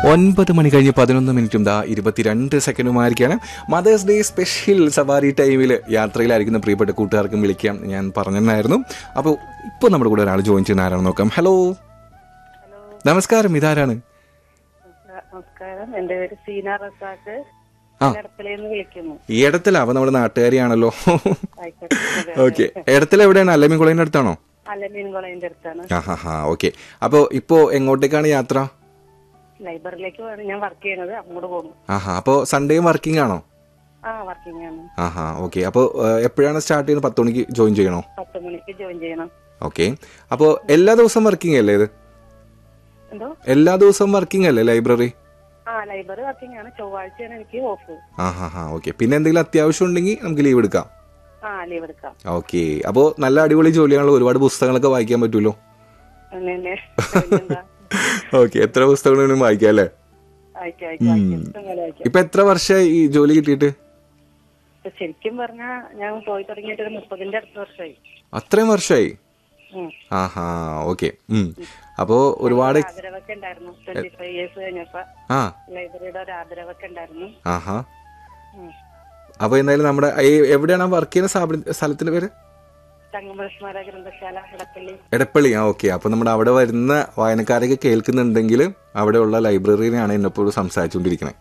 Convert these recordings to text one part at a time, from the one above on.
ഒൻപത് മണി കഴിഞ്ഞ് പതിനൊന്ന് മിനിറ്റും ദാ ഇരുപത്തിരണ്ട് സെക്കൻഡുമായിരിക്കാണ് മദേഴ്സ് ഡേ സ്പെഷ്യൽ സവാരി ടൈമിൽ യാത്രയിലായിരിക്കുന്ന പ്രിയപ്പെട്ട കൂട്ടുകാർക്കും വിളിക്കാം ഞാൻ പറഞ്ഞിട്ടുണ്ടായിരുന്നു അപ്പോൾ ഇപ്പോൾ നമ്മുടെ കൂടെ ഒരാൾ ജോയിൻ ചെയ്യുന്ന ആരാണെന്ന് നോക്കാം ഹലോ ഹലോ നമസ്കാരം ഇതാരാണ് നമസ്കാരം എന്റെ പേര് സീന റസാക്ക് ആ. ഇടത്തലേന്ന് വിളിക്കുന്നു ഈ ഇടത്തില അപ്പോൾ നമ്മുടെ നാട്ടുകാരിയാണല്ലോ ആയിക്കോട്ടെ അതെ, ഓക്കെ ഇടത്തില എവിടെയാണ് അല്ലമീൻ കുളയിൻ്റെ അടുത്താണോ അലമീൻ കോളേജിന്റെ അടുത്താണ് ആ ഹാ ഹാ ഓക്കെ അപ്പോൾ ഇപ്പോൾ എങ്ങോട്ടേക്കാണ് യാത്ര ലൈബ്രറിയിലേക്ക് വേണം ഞാൻ വർക്ക് ചെയ്യണത് അങ്ങോട്ട് പോകുന്നു ആഹാ അപ്പോൾ സൺഡേയും വർക്കിംഗ് ആണോ ആ വർക്കിംഗ് ആണ് ആഹാ ഓക്കെ അപ്പോൾ എപ്പോഴാണ് സ്റ്റാർട്ട് ചെയ്യുന്നത് പത്ത് മണിക്ക് ജോയിൻ ചെയ്യണോ പത്ത് മണിക്ക് ജോയിൻ ചെയ്യണം ഓക്കെ അപ്പോൾ എല്ലാ ദിവസവും വർക്കിംഗ് അല്ലേ ഇത് എന്തോ എല്ലാ ദിവസവും വർക്കിംഗ് അല്ലേ ലൈബ്രറി ആ ലൈബ്രറി വർക്കിംഗ് ആണ് ചൊവ്വാഴ്ചയാണ് എനിക്ക് ഓഫ് ആ ഹാ ഹാ ഓക്കെ പിന്നെ എന്തെങ്കിലും അത്യാവശ്യം ഉണ്ടെങ്കിൽ നമുക്ക് ലീവ് എടുക്കാം ആ ലീവ് എടുക്കാം ഓക്കെ അപ്പോൾ നല്ല അടിപൊളി ജോലിയാണല്ലോ ഒരുപാട് പുസ്തകങ്ങളൊക്കെ വായിക്കാൻ പറ്റുമല്ലോ പിന്നെ പിന്നെ പിന്നെന്താ? ഓക്കെ എത്ര പുസ്തകങ്ങൾ വേണമെങ്കിലും വായിക്കാം അല്ലേ അയക്കാം അയക്കാം അയക്കാം. ഇഷ്ടം പോലെ അയക്കാം ഇപ്പൊ എത്ര വർഷമായി ഈ ജോലി കിട്ടിയിട്ട് ഇപ്പൊ ശരിക്കും പറഞ്ഞാ ഞാൻ പോയി തുടങ്ങിയിട്ട് ഒരു മുപ്പതിന്റെ അടുത്ത വർഷമായി അത്രയും വർഷമായി ഉം. ആഹാ ഓക്കെ അപ്പോ ഒരുപാട് ആദരവൊക്കെ ഉണ്ടായിരുന്നു ട്വന്റി ഫൈവ് ഇയേഴ്സ് കഴിഞ്ഞപ്പോ ആ ലൈബ്രറിയുടെ ഒരു ആദരവൊക്കെ ഉണ്ടായിരുന്നു ആഹാ ഉം. അപ്പൊ എന്തായാലും നമ്മുടെ ഈ എവിടെയാണ് വർക്ക് ചെയ്യുന്ന സ്ഥാപന സ്ഥലത്തിന്റെ പേര് തങ്കമലസ്മാര ഗ്രന്ഥശാല ഇടപ്പള്ളി എടപ്പള്ളി ആ ഓക്കെ അപ്പൊ നമ്മുടെ അവിടെ വരുന്ന വായനക്കാരൊക്കെ കേൾക്കുന്നുണ്ടെങ്കിൽ അവിടെയുള്ള ലൈബ്രറിയിലാണ് എന്നെപ്പോഴും സംസാരിച്ചുകൊണ്ടിരിക്കണേ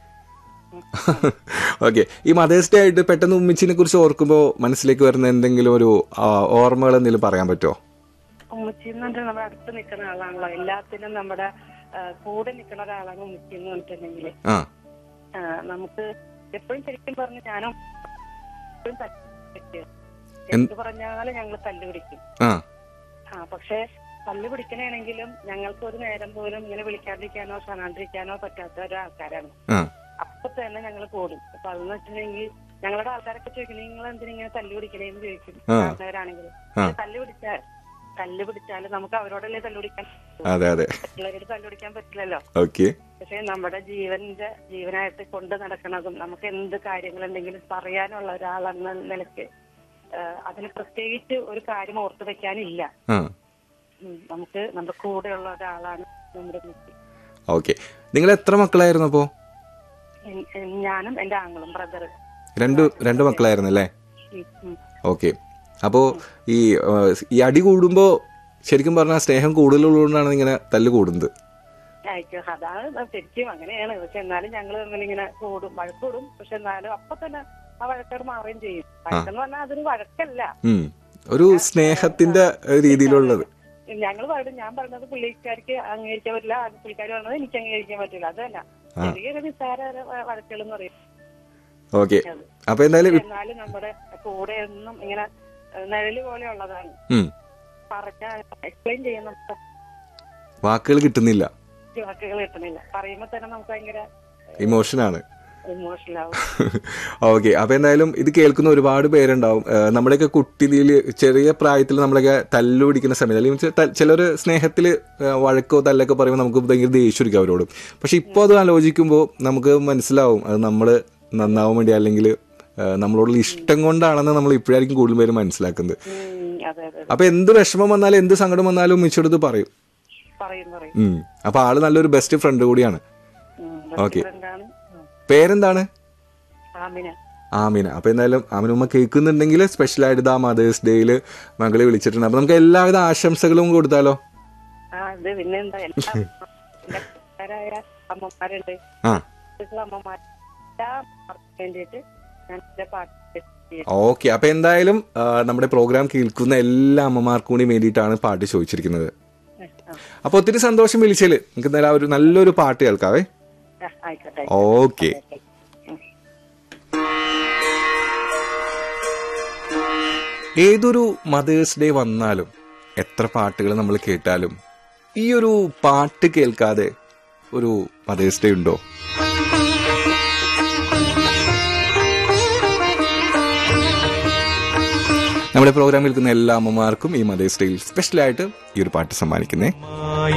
ഓക്കെ ഈ മദേഴ്സ് ഡേ ആയിട്ട് പെട്ടെന്ന് ഉമ്മിച്ചിനെ കുറിച്ച് ഓർക്കുമ്പോൾ മനസ്സിലേക്ക് വരുന്ന എന്തെങ്കിലും ഒരു ആ, ഓർമ്മകൾ എന്തെങ്കിലും പറയാൻ പറ്റുമോ ഉമ്മച്ചി എന്ന് പറഞ്ഞാൽ നമ്മുടെ അടുത്ത് നിൽക്കുന്ന ആളാണല്ലോ എല്ലാത്തിനും നമ്മുടെ ആ, കൂടെ നിൽക്കുന്ന ഒരാളാണ് ഉമ്മച്ചി എന്ന് പറഞ്ഞിട്ടുണ്ടെങ്കിൽ ആ നമുക്ക് എപ്പോഴും ശരിക്കും പറഞ്ഞു ഞാനും എപ്പോഴും തല്ല് എന്ത്- എന്ത് പറഞ്ഞാലും ഞങ്ങൾ തല്ല് പിടിക്കും ആ ആ പക്ഷെ തല്ല് പിടിക്കണമെങ്കിലും ഞങ്ങൾക്ക് ഒരു നേരം പോലും ഇങ്ങനെ വിളിക്കാതിരിക്കാനോ കാണാണ്ടിരിക്കാനോ പറ്റാത്ത ഒരാൾക്കാരാണ് ആ അപ്പൊ തന്നെ ഞങ്ങൾ കൂടും അപ്പൊ അതെന്ന് വെച്ചിട്ടുണ്ടെങ്കിൽ ഞങ്ങളുടെ ആൾക്കാരൊക്കെ ചോദിക്കും നിങ്ങൾ എന്തിനിങ്ങനെ തല്ല് പിടിക്കണേന്ന് ചോദിക്കും ആ. ആൾക്കാരാണെങ്കിലും ആ. തല്ല് പിടിച്ചാൽ തല്ല് പിടിച്ചാൽ നമുക്ക് അവരോടല്ലേ തല്ല് പിടിക്കാൻ അതെ അതെ മറ്റുള്ളവരോട് തല്ല് പിടിക്കാൻ പറ്റില്ലല്ലോ ഓക്കെ പക്ഷെ നമ്മുടെ ജീവന്റെ ജീവനായിട്ട് കൊണ്ട് നടക്കുന്നതും നമുക്ക് എന്ത് കാര്യങ്ങളുണ്ടെങ്കിലും പറയാനുള്ള ഒരാളെന്ന നിലയ്ക്ക് ആ, അതിന് പ്രത്യേകിച്ച് ഒരു കാര്യം ഓർത്തു വെക്കാനില്ല ആ ഉം, നമുക്ക് നമ്മുടെ കൂടെയുള്ള ഒരാളാണ് നമ്മുടെ മുത്തി ഓക്കെ നിങ്ങൾ എത്ര മക്കളായിരുന്നു അപ്പോ എൻ- എൻ- ഞാനും എന്റെ ആങ്ങളും ബ്രദർ രണ്ട് രണ്ട് മക്കളായിരുന്നു അല്ലേ ഓക്കെ അപ്പോ ഈ ആ, ഈ അടി കൂടുമ്പോ ശരിക്കും പറഞ്ഞാൽ സ്നേഹം കൂടുതലുള്ളതുകൊണ്ടാണ് ഇങ്ങനെ തല്ല് കൂടുന്നത് അയക്കും അതാണ് ശരിക്കും അങ്ങനെയാണ് പക്ഷെ എന്നാലും ഞങ്ങൾ തമ്മിൽ ഇങ്ങനെ കൂടും വഴക്കൂടും പക്ഷെ എന്നാലും അപ്പൊ തന്നെ ആ വഴക്കോട് മാറുകയും ചെയ്യും വഴക്കെന്ന് പറഞ്ഞാൽ അതൊരു വഴക്കല്ല ഉം. ഒരു സ്നേഹത്തിന്റെ രീതിയിലുള്ളത് ഞങ്ങൾ പാടും ഞാൻ പറഞ്ഞത് പുള്ളിക്കാർക്ക് അംഗീകരിക്കാൻ പറ്റില്ല അത് പുള്ളിക്കാർ പറഞ്ഞത് എനിക്ക് അംഗീകരിക്കാൻ പറ്റില്ല അത് തന്നെ ചെറിയൊരു നിസ്സാര വഴക്കുകൾ എന്ന് പറയും ഓക്കെ അപ്പൊ എന്തായാലും ഇ- എന്നാലും നമ്മുടെ കൂടെ എന്നും ഇങ്ങനെ ഏഹ്, നിഴല് പോലെയുള്ളതാണ് ഉം. പറഞ്ഞ എക്സ്പ്ലെയിൻ ചെയ്യാൻ നമുക്ക് വാക്കുകൾ കിട്ടുന്നില്ല വാക്കുകൾ കിട്ടുന്നില്ല പറയുമ്പോ തന്നെ നമുക്ക് ഭയങ്കര ഇമോഷനാണ് ഇമോഷണൽ ആവും ഓക്കെ അപ്പൊ എന്തായാലും ഇത് കേൾക്കുന്ന ഒരുപാട് പേരുണ്ടാവും ഏഹ് നമ്മുടെയൊക്കെ കുട്ടിയിൽ ചെറിയ പ്രായത്തിൽ നമ്മളൊക്കെ തല്ലു പിടിക്കുന്ന സമയത്ത് അല്ലെങ്കിൽ ചിലർ സ്നേഹത്തിൽ വഴക്കോ തല്ലൊക്കെ പറയുമ്പോൾ നമുക്ക് ഭയങ്കര ദേഷ്യമായിരിക്കും അവരോട് പക്ഷെ ഇപ്പോൾ അത് ആലോചിക്കുമ്പോൾ നമുക്ക് മനസ്സിലാവും അത് നമ്മൾ നന്നാവാൻ വേണ്ടി അല്ലെങ്കിൽ ഏഹ് നമ്മളോടുള്ള ഇഷ്ടം കൊണ്ടാണെന്ന് നമ്മൾ ഇപ്പോഴായിരിക്കും കൂടുതൽ പേര് മനസ്സിലാക്കുന്നത് ഉം, അതെ അതെ അപ്പൊ എന്ത് വിഷമം വന്നാലും എന്ത് സങ്കടം വന്നാലും ഉമ്മിച്ചെടുത്ത് പറയും പറയും പറയും ഉം. അപ്പൊ ആള് നല്ലൊരു ബെസ്റ്റ് ഫ്രണ്ട് കൂടിയാണ് ഉം, ഓക്കേ. എന്താണ് പേരെന്താണ് ആമിന ആമിന അപ്പൊ എന്തായാലും ആമിന ഉമ്മ കേൾക്കുന്നുണ്ടെങ്കിൽ സ്പെഷ്യൽ ആയിട്ട് ഇതാ മദേഴ്സ് ഡേയിൽ മകളെ വിളിച്ചിട്ടുണ്ട് അപ്പൊ നമുക്ക് എല്ലാവിധ ആശംസകളും കൊടുത്താലോ ആ ഇത് പിന്നെന്താ എല്ലാ എന്റെ കൂട്ടുകാരായ അമ്മമാരുണ്ട് ആ വീട്ടിലുള്ള അമ്മമാർ എല്ലാ അമ്മമാർക്കും വേണ്ടിയിട്ട് ഞാൻ എന്റെ പാട്ട് ചെയ്യും. ഓക്കെ അപ്പൊ എന്തായാലും ആ, നമ്മുടെ പ്രോഗ്രാം കേൾക്കുന്ന എല്ലാ അമ്മമാർക്കും കൂടി വേണ്ടിയിട്ടാണ് പാട്ട് ചോദിച്ചിരിക്കുന്നത് ആ, അപ്പൊ ഒത്തിരി സന്തോഷം വിളിച്ചാല് നമുക്ക് എന്തായാലും ആ ഒരു നല്ലൊരു പാട്ട് കേൾക്കാവേ ആ, ആയിക്കോട്ടെ ഓക്കെ ഉം. ഏതൊരു മദേഴ്സ് ഡേ വന്നാലും എത്ര പാട്ടുകൾ നമ്മൾ കേട്ടാലും ഈ ഒരു പാട്ട് കേൾക്കാതെ ഒരു മദേഴ്സ് ഡേ ഉണ്ടോ നമ്മുടെ പ്രോഗ്രാം കേൾക്കുന്ന എല്ലാ അമ്മമാർക്കും ഈ മദേഴ്സ് ഡേയിൽ സ്പെഷ്യലായിട്ട് ഈ ഒരു പാട്ട് സമ്മാനിക്കുന്നേ